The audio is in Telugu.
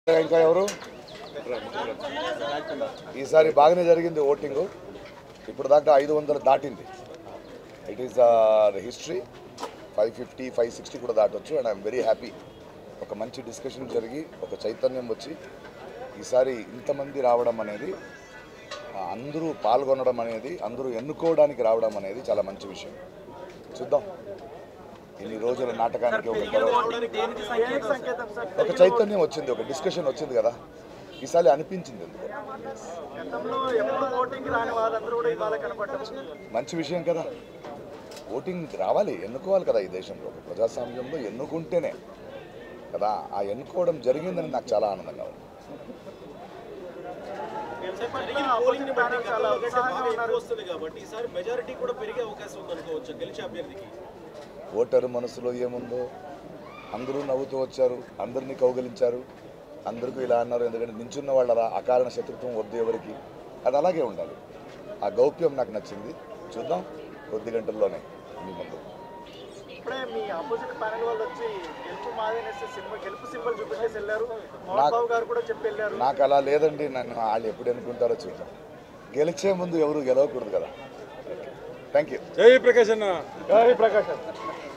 ఇంకా ఎవరు ఈసారి బాగానే జరిగింది ఓటింగ్ ఇప్పుడు దాకా ఐదు వందలు దాటింది it is the history five fifty five sixty కూడా దాటొచ్చు అండ్ ఐఎమ్ వెరీ హ్యాపీ ఒక మంచి డిస్కషన్ జరిగి ఒక చైతన్యం వచ్చి ఈసారి ఇంతమంది రావడం అనేది ఆ, అందరూ పాల్గొనడం అనేది అందరూ ఎన్నుకోవడానికి రావడం అనేది చాలా మంచి విషయం చూద్దాం ఇన్ని రోజుల నాటకానికి ఒక గొడవ ఒక చైతన్యం వచ్చింది ఒక డిస్కషన్ వచ్చింది కదా ఈసారి అనిపించింది ఎందుకు గతంలో ఎప్పుడు ఓటింగ్ రాని వాళ్ళందరూ కూడా ఇవాళ కనపడ్డారు మంచి విషయం కదా ఓటింగ్ రావాలి ఎన్నుకోవాలి కదా ఈ దేశంలో ఒక ప్రజాస్వామ్యంలో ఎన్నుకుంటేనే కదా ఆ ఎన్నుకోవడం జరిగిందని నాకు చాలా ఆనందంగా ఉంది జరిగిన పోలింగ్ ప్యానల్ చాలా ఉత్సాహంగా ఉన్నారు వస్తుంది కాబట్టి ఈసారి మెజారిటీ కూడా పెరిగే అవకాశం ఉంది అనుకోవచ్చు గెలిచే అభ్యర్థికి ఓటరు మనసులో ఏముందో అందరూ నవ్వుతూ వచ్చారు అందరినీ కౌగలించారు అందరికీ ఇలా అన్నారు ఎందుకంటే నించున్న వాళ్ళ అకారణ శత్రుత్వం వద్దు ఎవరికి అది అలాగే ఉండాలి ఆ గౌప్యం నాకు నచ్చింది చూద్దాం కొద్ది గంటల్లోనే మీ ముందు ఇప్పుడే మీ ఆపోజిట్ ప్యానల్ వాళ్ళు వచ్చి గెలుపు మాదేనేసి సినిమా గెలుపు సింబల్ చూపించేసి వెళ్ళారు మోహన్ బాబు గారు కూడా చెప్పి వెళ్ళారు నాకు అలా లేదండి నన్ను వాళ్ళు ఎప్పుడు అనుకుంటారో చూద్దాం గెలిచే ముందు ఎవరు గెలవకూడదు కదా థ్యాంక్ యూ జై ప్రకాష్ అన్న జై ప్రకాష్